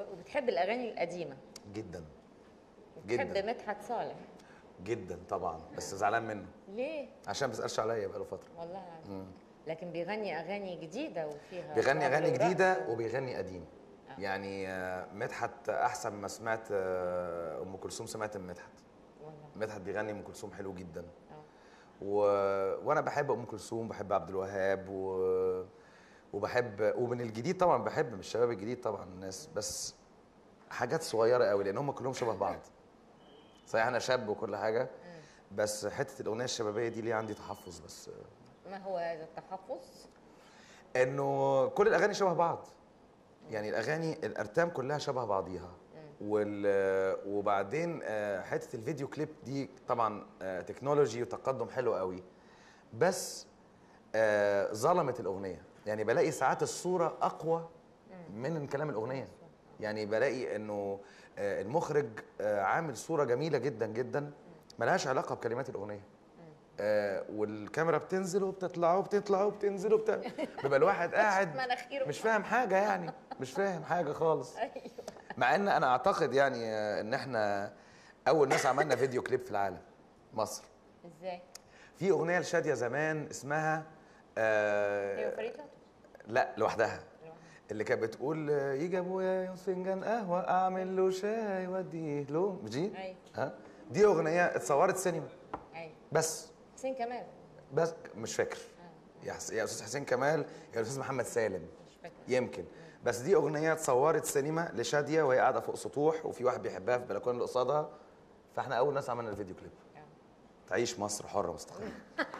وبتحب الاغاني القديمه جدا بتحب جدا مدحت صالح جدا طبعا بس زعلان منه ليه عشان ما بيسالش عليا بقاله فتره والله العظيم لكن بيغني اغاني جديده وفيها بيغني شعر اغاني ورقص جديده و- وبيغني قديم يعني آه، مدحت احسن ما سمعت آه، ام كلثوم سمعت من مدحت والله مدحت بيغني ام كلثوم حلو جدا آه. و... وانا بحب ام كلثوم بحب عبد الوهاب و... وبحب ومن الجديد طبعا بحب من الشباب الجديد طبعا الناس بس حاجات صغيره قوي لان هم كلهم شبه بعض صحيح انا شاب وكل حاجه بس حته الاغنيه الشبابيه دي ليه عندي تحفظ بس ما هو هذا التحفظ انه كل الاغاني شبه بعض يعني الاغاني الارتام كلها شبه بعضيها وال وبعدين آه، حته الفيديو كليب دي طبعا آه، تكنولوجي وتقدم حلو قوي بس آه، ظلمت الاغنيه يعني بلاقي ساعات الصوره اقوى من كلام الاغنيه يعني بلاقي انه آه، المخرج آه، عامل صوره جميله جدا جدا ملهاش علاقه بكلمات الاغنيه آه والكاميرا بتنزل وبتطلع وبتطلع وبتنزل وبت... بيبقى الواحد قاعد مناخيره مش فاهم حاجه يعني مش فاهم حاجه خالص ايوه مع ان انا اعتقد يعني آه، ان احنا اول ناس عملنا فيديو كليب في العالم مصر ازاي؟ في اغنيه لشاديه زمان اسمها آه هي وفريد لطفي لا لوحدها اللي كانت بتقول آه، يجي ابويا فنجان قهوه اعمل له شاي واديه له مش دي؟ أيوة. ها دي اغنيه اتصورت سينما ايوه بس حسين كمال بس مش فاكر يا حس... يا استاذ حسين كمال يا استاذ محمد سالم مش فاكره يمكن بس دي اغنيه اتصورت سينما لشاديه وهي قاعده فوق سطوح وفي واحد بيحبها في البلكونه اللي قصادها فاحنا اول ناس عملنا الفيديو كليب آه. تعيش مصر حره مستقله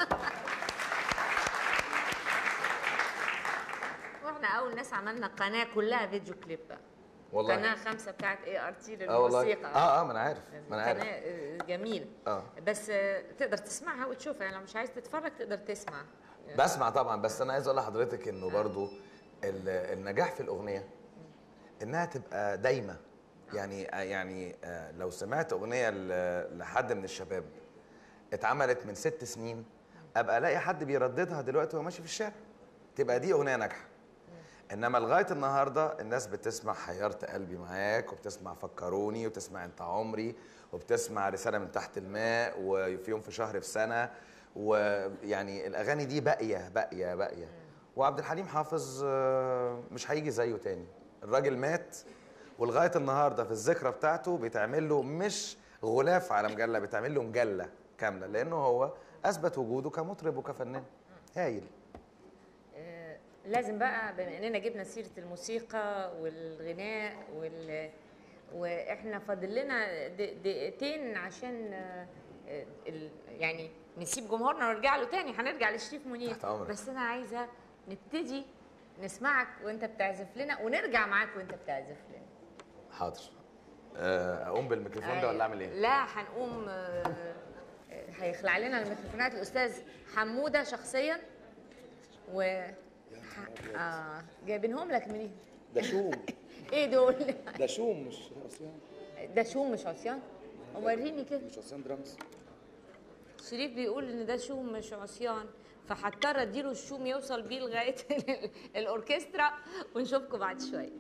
واحنا اول ناس عملنا قناه كلها فيديو كليب بقى والله. قناه خمسه بتاعت اي ار تي اه والله للموسيقى اه اه ما انا عارف ما انا عارف قناه آه، جميل آه. بس آه، تقدر تسمعها وتشوفها يعني لو مش عايز تتفرج تقدر تسمع بسمع طبعا بس انا عايز اقول لحضرتك انه برضو ال- النجاح في الاغنيه انها تبقى دايمه يعني يعني آه، لو سمعت اغنيه ل- لحد من الشباب اتعملت من ست سنين ابقى الاقي حد بيرددها دلوقتي وهو ماشي في الشارع تبقى دي اغنيه ناجحه انما لغايه النهارده الناس بتسمع حيرت قلبي معاك وبتسمع فكروني وبتسمع انت عمري وبتسمع رساله من تحت الماء وفي يوم في شهر في سنه ويعني الاغاني دي باقيه باقيه باقيه وعبد الحليم حافظ آه، مش هيجي زيه تاني الراجل مات ولغايه النهارده في الذكرى بتاعته بيتعمل له مش غلاف على مجله بيتعمل له مجله كامله لانه هو اثبت وجوده كمطرب وكفنان هايل آه، لازم بقى بما اننا جبنا سيره الموسيقى والغناء وال واحنا فاضل لنا د- دقيقتين عشان آه، آه، ال- يعني نسيب جمهورنا ونرجع له تاني هنرجع لشريف منير تحت أمرك. بس انا عايزه نبتدي نسمعك وانت بتعزف لنا ونرجع معاك وانت بتعزف لنا حاضر آه، اقوم بالميكروفون ده ولا اعمل ايه لا هنقوم آه، آه، هيخلع لنا الميكروفونات الاستاذ حموده شخصيا و ح- اه جايبينهم لك منين؟ ده شوم ايه دول؟ ده شوم مش عصيان ده شوم مش عصيان؟ وريني كده مش عصيان درامز شريف بيقول ان ده شوم مش عصيان فهضطر اديله الشوم يوصل بيه لغايه ال- الاوركسترا ونشوفكم بعد شويه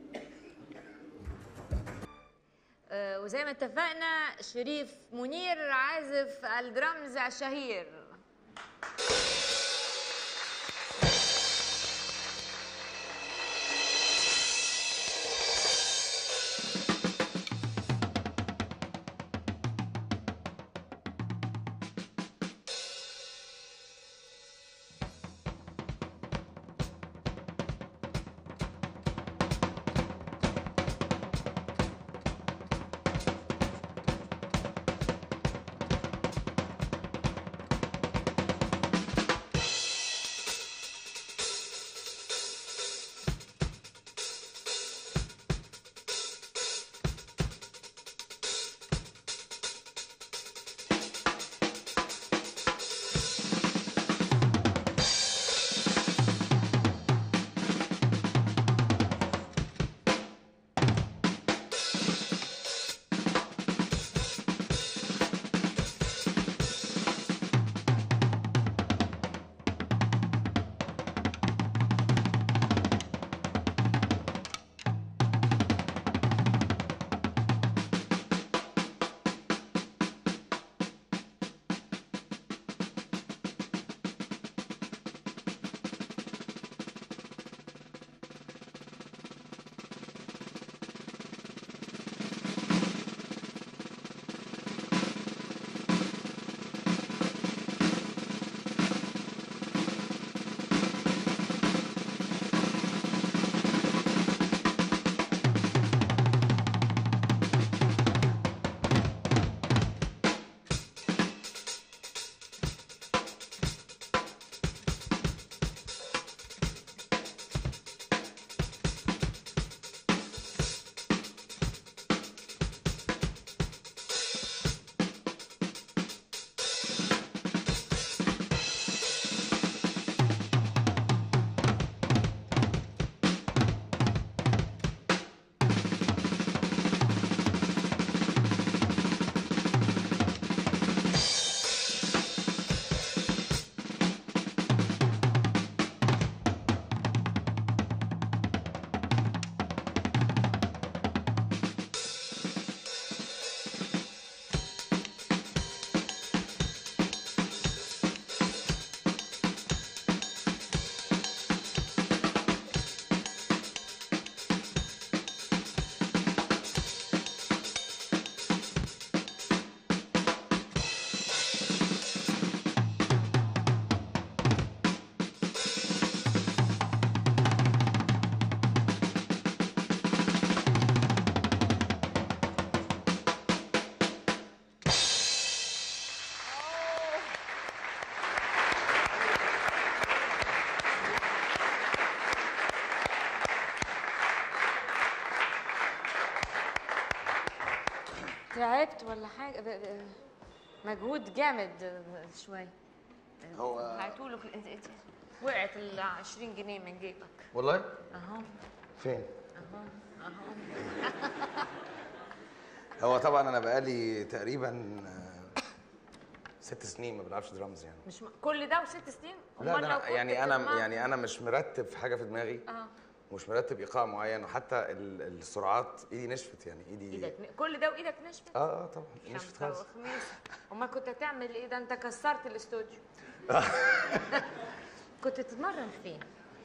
آه، وزي ما اتفقنا شريف منير عازف الدرامز الشهير تعبت ولا حاجه ب- ب- مجهود جامد آه، شويه هو- هاتوا له انت انت وقعت ال 20 جنيه من جيبك والله اهو فين اهو اهو هو طبعا انا بقالي تقريبا آه، ست سنين ما بلعبش درامز يعني مش م... كل ده وست سنين لا أمال ده لو أنا كنت يعني انا بتتمرن- يعني انا مش مرتب في حاجه في دماغي اه مش مرتب ايقاع معين وحتى ال- السرعات ايدي نشفت يعني ايدي ايدك ن- كل ده وايدك نشفت اه اه طبعا نشفت خمسة خالص وخميس امال كنت هتعمل ايه ده انت كسرت الاستوديو كنت تتمرن فين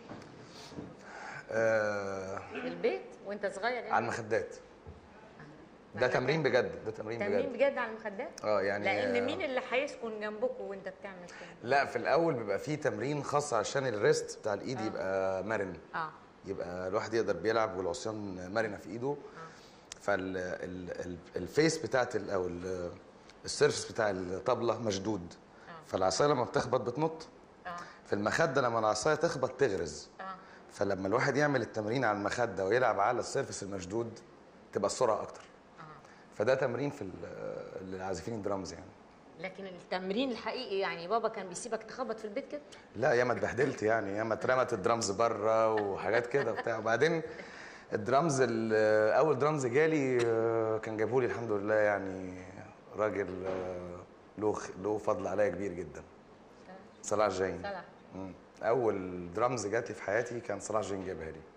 آه في البيت وانت صغير يعني على المخدات ده تمرين بجد ده تمرين تمرين بجد بجد على المخدات اه يعني لان آه، مين اللي هيسكن جنبكم وانت بتعمل كده لا في الاول بيبقى فيه تمرين خاص عشان الريست بتاع الايد يبقى مرن اه يبقى الواحد يقدر بيلعب والعصيان مرنه في ايده فالفيس بتاعت ال- او ال- السيرفس بتاع الطبله مشدود فالعصايه لما بتخبط بتنط اه في المخده لما العصايه تخبط تغرز اه فلما الواحد يعمل التمرين على المخده ويلعب على السيرفس المشدود تبقى السرعه اكتر فده تمرين في ال- للعازفين الدرامز يعني لكن التمرين الحقيقي يعني بابا كان بيسيبك تخبط في البيت كده لا ياما اتبهدلت يعني ياما اترمت الدرامز بره وحاجات كده وبتاع وبعدين الدرامز ال- اول درامز جالي آه، كان جابهولي الحمد لله يعني راجل آه، له خ- له فضل عليا كبير جدا صلاح جاين صلاح مم. اول درامز جات لي في حياتي كان صلاح جاين جابها لي